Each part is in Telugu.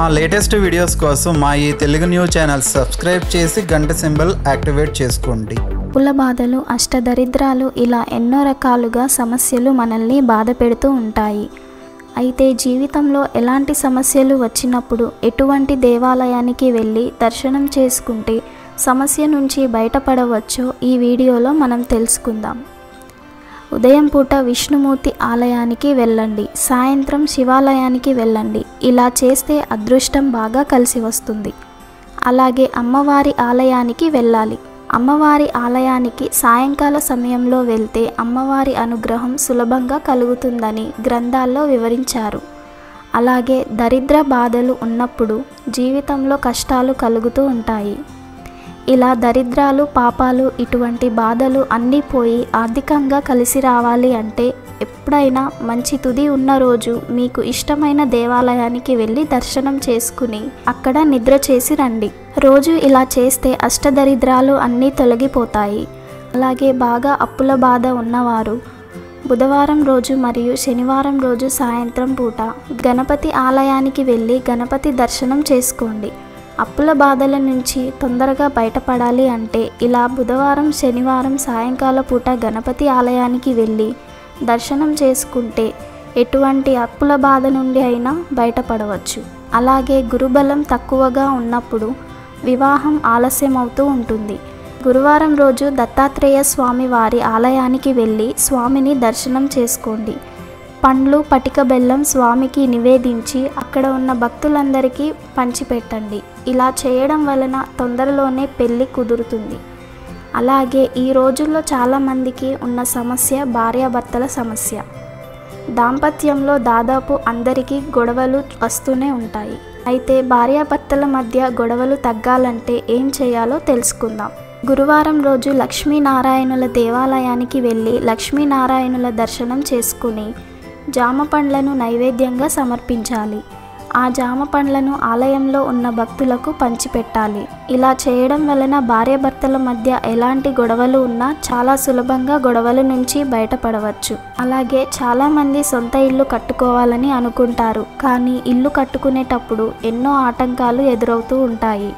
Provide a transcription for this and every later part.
మా లేటెస్ట్ వీడియోస్ కోసం మా ఈ తెలుగు న్యూస్ ఛానల్ సబ్స్క్రైబ్ చేసి గంట సింబల్ యాక్టివేట్ చేసుకోండి అప్పుల బాధలు అష్టదరిద్రాలు ఇలా ఎన్నో రకాలుగా సమస్యలు మనల్ని బాధ పెడుతూ ఉంటాయి అయితే జీవితంలో ఎలాంటి సమస్యలు వచ్చినప్పుడు ఎటువంటి దేవాలయానికి వెళ్ళి దర్శనం చేసుకుంటే సమస్య నుంచి బయటపడవచ్చో ఈ వీడియోలో మనం తెలుసుకుందాం ఉదయం పూట విష్ణుమూర్తి ఆలయానికి వెళ్ళండి సాయంత్రం శివాలయానికి వెళ్ళండి ఇలా చేస్తే అదృష్టం బాగా కలిసి వస్తుంది అలాగే అమ్మవారి ఆలయానికి వెళ్ళాలి అమ్మవారి ఆలయానికి సాయంకాల సమయంలో వెళ్తే అమ్మవారి అనుగ్రహం సులభంగా కలుగుతుందని గ్రంథాల్లో వివరించారు అలాగే దరిద్ర బాధలు ఉన్నప్పుడు జీవితంలో కష్టాలు కలుగుతూ ఉంటాయి ఇలా దరిద్రాలు పాపాలు ఇటువంటి బాధలు అన్నీ పోయి ఆర్థికంగా కలిసి రావాలి అంటే ఎప్పుడైనా మంచి తుది ఉన్న రోజు మీకు ఇష్టమైన దేవాలయానికి వెళ్ళి దర్శనం చేసుకుని అక్కడ నిద్ర చేసి రండి రోజు ఇలా చేస్తే అష్టదరిద్రాలు అన్నీ తొలగిపోతాయి అలాగే బాగా అప్పుల బాధ ఉన్నవారు బుధవారం రోజు మరియు శనివారం రోజు సాయంత్రం పూట గణపతి ఆలయానికి వెళ్ళి గణపతి దర్శనం చేసుకోండి అప్పుల బాధల నుంచి తొందరగా బయటపడాలి అంటే ఇలా బుధవారం శనివారం సాయంకాల పూట గణపతి ఆలయానికి వెళ్ళి దర్శనం చేసుకుంటే ఎటువంటి అప్పుల బాధ నుండి అయినా బయటపడవచ్చు అలాగే గురుబలం తక్కువగా ఉన్నప్పుడు వివాహం ఆలస్యం అవుతూ ఉంటుంది గురువారం రోజు దత్తాత్రేయ స్వామి వారి ఆలయానికి వెళ్ళి స్వామిని దర్శనం చేసుకోండి పండ్లు పటిక బెల్లం స్వామికి నివేదించి అక్కడ ఉన్న భక్తులందరికీ పంచిపెట్టండి ఇలా చేయడం వలన తొందరలోనే పెళ్ళి కుదురుతుంది అలాగే ఈ రోజుల్లో చాలామందికి ఉన్న సమస్య భార్యాభర్తల సమస్య దాంపత్యంలో దాదాపు అందరికీ గొడవలు వస్తూనే ఉంటాయి అయితే భార్యాభర్తల మధ్య గొడవలు తగ్గాలంటే ఏం చేయాలో తెలుసుకుందాం గురువారం రోజు లక్ష్మీనారాయణుల దేవాలయానికి వెళ్ళి లక్ష్మీనారాయణుల దర్శనం చేసుకుని జామ పండ్లను నైవేద్యంగా సమర్పించాలి ఆ జామ పండ్లను ఆలయంలో ఉన్న భక్తులకు పంచిపెట్టాలి ఇలా చేయడం వలన భార్యాభర్తల మధ్య ఎలాంటి గొడవలు ఉన్నా చాలా సులభంగా గొడవల నుంచి బయటపడవచ్చు అలాగే చాలామంది సొంత ఇల్లు కట్టుకోవాలని అనుకుంటారు కానీ ఇల్లు కట్టుకునేటప్పుడు ఎన్నో ఆటంకాలు ఎదురవుతూ ఉంటాయి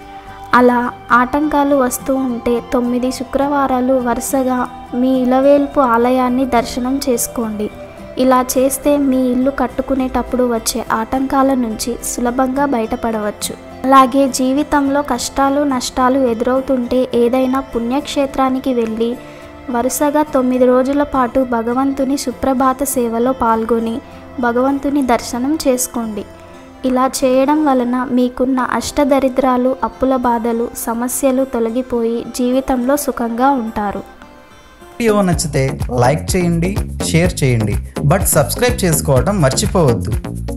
అలా ఆటంకాలు వస్తూ ఉంటే తొమ్మిది శుక్రవారాలు వరుసగా మీ ఇలవేల్పు ఆలయాన్ని దర్శనం చేసుకోండి ఇలా చేస్తే మీ ఇల్లు కట్టుకునేటప్పుడు వచ్చే ఆటంకాల నుంచి సులభంగా బయటపడవచ్చు అలాగే జీవితంలో కష్టాలు నష్టాలు ఎదురవుతుంటే ఏదైనా పుణ్యక్షేత్రానికి వెళ్ళి వరుసగా తొమ్మిది రోజుల పాటు భగవంతుని సుప్రభాత సేవలో పాల్గొని భగవంతుని దర్శనం చేసుకోండి ఇలా చేయడం వలన మీకున్న అష్టదరిద్రాలు అప్పుల బాధలు సమస్యలు తొలగిపోయి జీవితంలో సుఖంగా ఉంటారు వీడియో నచ్చితే లైక్ చేయండి షేర్ చేయండి బట్ సబ్స్క్రైబ్ చేసుకోవడం మర్చిపోవద్దు